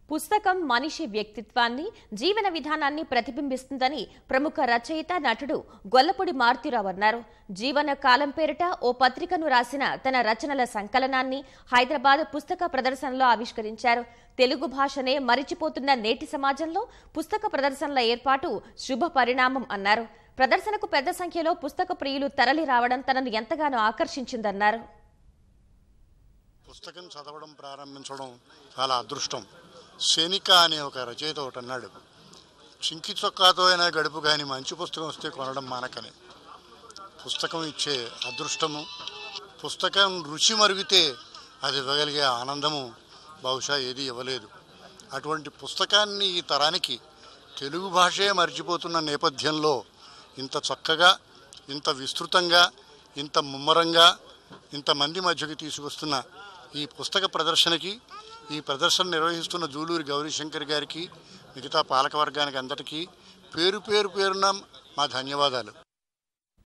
పుస్తకం మనిషి వ్యక్తిత్వాన్ని జీవన విధానాన్ని ప్రతిబింబిస్తుందని ప్రముఖ రచయిత నటుడు గొల్లపూడి మారుతిరావు అన్నారు జీవన కాలం పేరిట ఓ పత్రికను రాసిన తన రచనల సంకలనాన్ని హైదరాబాద్ పుస్తక ప్రదర్శనలో ఆవిష్కరించారు తెలుగు భాషనే మరిచిపోతున్న నేటి సమాజంలో పుస్తక ప్రదర్శనల ఏర్పాటు శుభ పరిణామం అన్నారు ప్రదర్శనకు పెద్ద సంఖ్యలో పుస్తక ప్రియులు తరలి రావడం తనను ఎంతగానో ఆకర్షించిందన్నారు పుస్తకం చదవడం ప్రారంభించడం చాలా అదృష్టం శనిక అనే ఒక రచయిత ఒకటి అన్నాడు చింకి చొక్కాతో అయినా గడుపు కానీ మంచి పుస్తకం వస్తే కొనడం మానకని పుస్తకం ఇచ్చే అదృష్టము పుస్తకం రుచి మరిగితే అది ఇవ్వగలిగే ఆనందము బహుశా ఏది ఇవ్వలేదు అటువంటి పుస్తకాన్ని ఈ తరానికి తెలుగు భాషే మర్చిపోతున్న నేపథ్యంలో ఇంత చక్కగా ఇంత విస్తృతంగా ఇంత ముమ్మరంగా ఇంతమంది మధ్యకి తీసుకొస్తున్న ఈ పుస్తక ప్రదర్శనకి ఈ ప్రదర్శన నిర్వహిస్తున్న జూలూరి గౌరీశంకర్ గారికి మిగతా పాలకవర్గానికి అందరికీ పేరు పేరు పేరున మా ధన్యవాదాలు